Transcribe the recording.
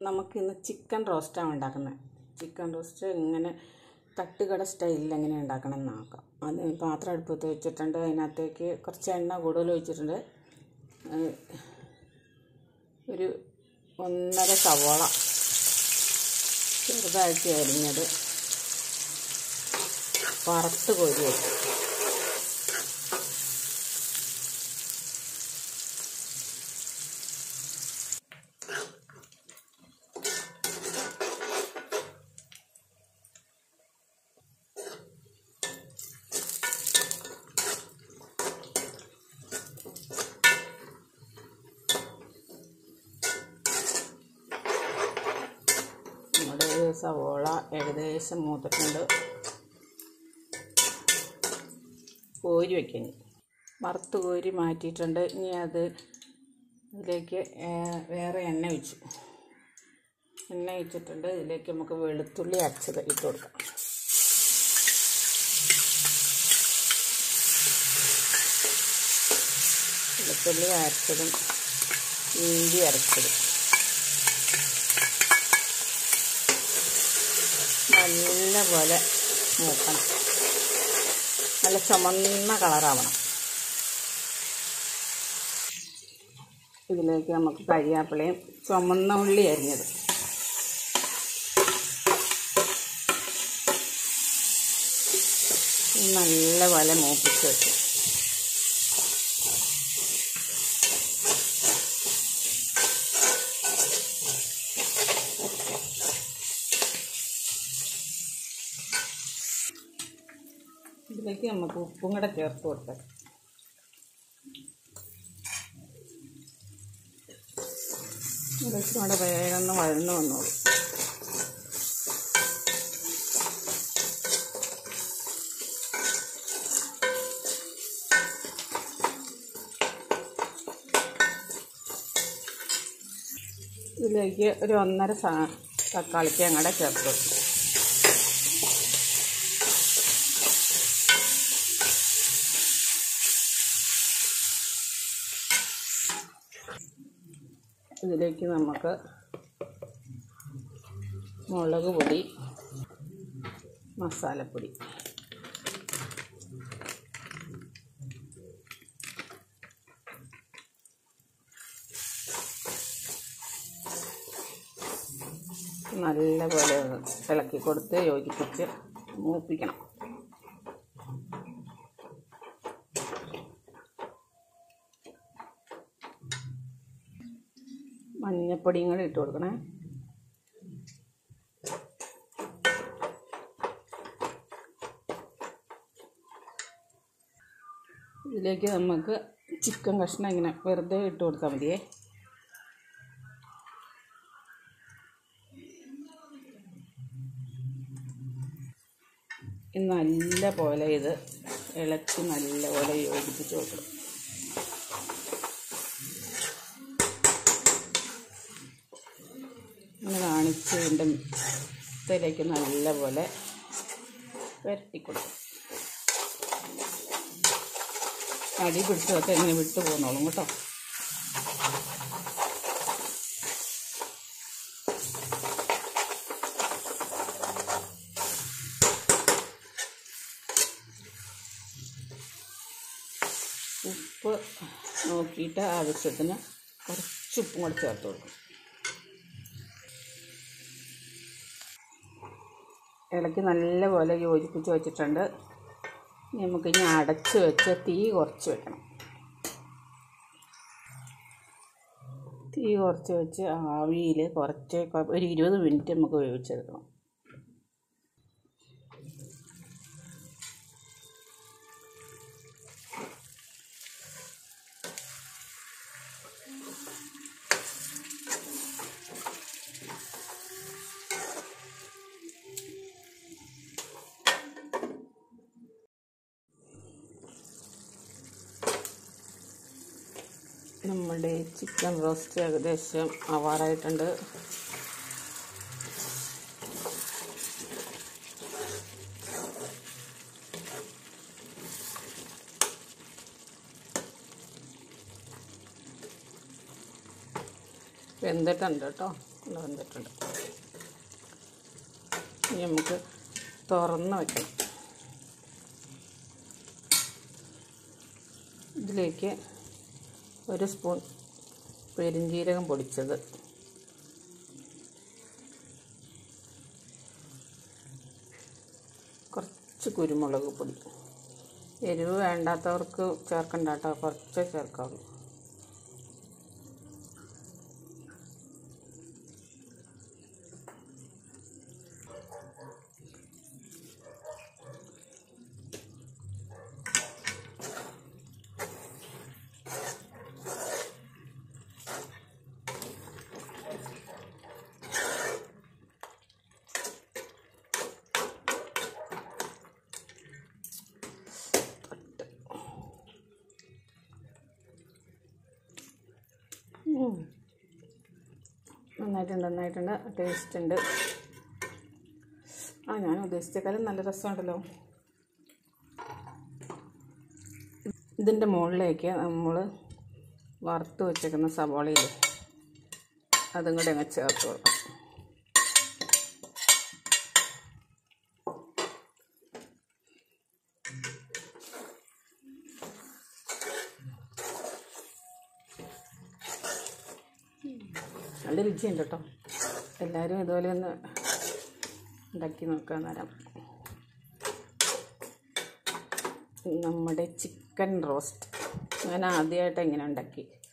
നമുക്കിന്ന് ചിക്കൻ റോസ്റ്റാണ് ഉണ്ടാക്കുന്നത് chicken roast ഇങ്ങനെ തട്ടുകട സ്റ്റൈലിൽ എങ്ങനെ ഉണ്ടാക്കണമെന്ന് നോക്കാം അത് പാത്രം അടുപ്പത്ത് വെച്ചിട്ടുണ്ട് അതിനകത്തേക്ക് കുറച്ച് എണ്ണ കൂടുതൽ ഒഴിച്ചിട്ടുണ്ട് അത് ഒരു ഒന്നര സവോള ചെറുതായിട്ട് അരിഞ്ഞത് വറുത്ത് കോരി വെച്ചു നമ്മുടെ ഈ സവോള ഏകദേശം മൂത്തിട്ടുണ്ട് കോരി വയ്ക്കുന്നു വറുത്ത് കോരി മാറ്റിയിട്ടുണ്ട് ഇനി അത് ഇതിലേക്ക് ഏ- വേറെ എണ്ണ ഒഴിച്ചു എണ്ണ ഒഴിച്ചിട്ടുണ്ട് ഇതിലേക്ക് നമുക്ക് വെളുത്തുള്ളി അരച്ചത് ഇട്ട് കൊടുക്കാം വെളുത്തുള്ളി അരച്ചതും ഇഞ്ചി അരച്ചതും നല്ല പോലെ മൂക്കണം നല്ല ചുമന്ന കളറാവണം ഇതിലേക്ക് നമുക്ക് കരിയാപ്പിളയും ചുമന്ന ഉള്ളി അരിഞ്ഞത് ഇത് നല്ല പോലെ മൂപ്പിച്ച് വെച്ചു ഇതിലേക്ക് നമുക്ക് ഉപ്പും കൂടെ ചേർത്ത് കൊടുക്കാം ഇതൊക്കെ കൂടെ വേഗം ഒന്ന് വഴന്നു വന്നോളൂ ഇതിലേക്ക് ഒരു ഒന്നര സാ തക്കാളിക്ക് അങ്ങടെ ചേർത്ത് കൊടുക്കും ഇതിലേക്ക് നമുക്ക് മുളക് പൊടി മസാലപ്പൊടി നല്ലപോലെ ഒന്ന് ഇളക്കി കൊടുത്ത് യോജിപ്പിച്ച് മൂപ്പിക്കണം മഞ്ഞപ്പൊടിയും കൂടെ ഇട്ട് കൊടുക്കണേ ഇതിലേക്ക് നമുക്ക് ചിക്കൻ കഷ്ണം ഇങ്ങനെ വെറുതെ ഇട്ട് കൊടുത്താൽ മതിയേ ഇത് നല്ല പോലെ ഇത് ഇളക്കി നല്ല പോലെ യോജിപ്പിച്ച് കൊടുക്കണം ഇങ്ങനെ കാണിച്ച് വീണ്ടും ഇതിലേക്ക് നല്ല പോലെ പുരട്ടി കൊടുക്കും അടി പിടിച്ചതൊക്കെ ഇങ്ങനെ വിട്ടു പോന്നോളും കേട്ടോ ഉപ്പ് നോക്കിയിട്ട് ആവശ്യത്തിന് കുറച്ച് ഉപ്പും കൂടെ ചേർത്ത് കൊടുക്കും ഇളക്കി നല്ലപോലെ യോജിപ്പിച്ച് വെച്ചിട്ടുണ്ട് ഇനി നമുക്കിനി അടച്ച് വെച്ച് തീ കുറച്ച് വെക്കണം തീ കുറച്ച് വെച്ച് ആവിയിൽ കുറച്ച് കൊ- ഒരു ഇരുപത് മിനിറ്റ് നമുക്ക് വേവിച്ചെടുക്കണം നമ്മുടെ ചിക്കൻ റോസ്റ്റ് ഏകദേശം ആവാറായിട്ടുണ്ട് വെന്തിട്ടുണ്ട് കേട്ടോ ഇത് വന്നിട്ടുണ്ട് ഇനി നമുക്ക് തുറന്ന് വയ്ക്കണം ഇതിലേക്ക് ഒരു സ്പൂൺ പെരിഞ്ജീരകം പൊടിച്ചത് കുറച്ച് കുരുമുളക് പൊടി എരിവ് വേണ്ടാത്തവർക്ക് ചേർക്കണ്ട കേട്ടോ കുറച്ചേ ചേർക്കാവുള്ളൂ ഉം. നന്നായിട്ടുണ്ട് നന്നായിട്ടുണ്ട് ടേസ്റ്റ് ഉണ്ട് ആ ഞാൻ ഉദ്ദേശിച്ചേക്കാളും നല്ല രസമുണ്ടല്ലോ ഇതിൻ്റെ മുകളിലേക്ക് നമ്മൾ വറുത്ത് വെച്ചേക്കുന്ന സവാളയിൽ അതും കൂടെ അങ്ങ് ചേർത്ത് കൊടുക്കാം നല്ല രുചിയുണ്ട് കേട്ടോ എല്ലാവരും ഇതുപോലെ ഒന്ന് ഉണ്ടാക്കി നോക്കാൻ നേരം നമ്മുടെ ചിക്കൻ റോസ്റ്റ് ഞാൻ ആദ്യമായിട്ട് എങ്ങനെ ഉണ്ടാക്കി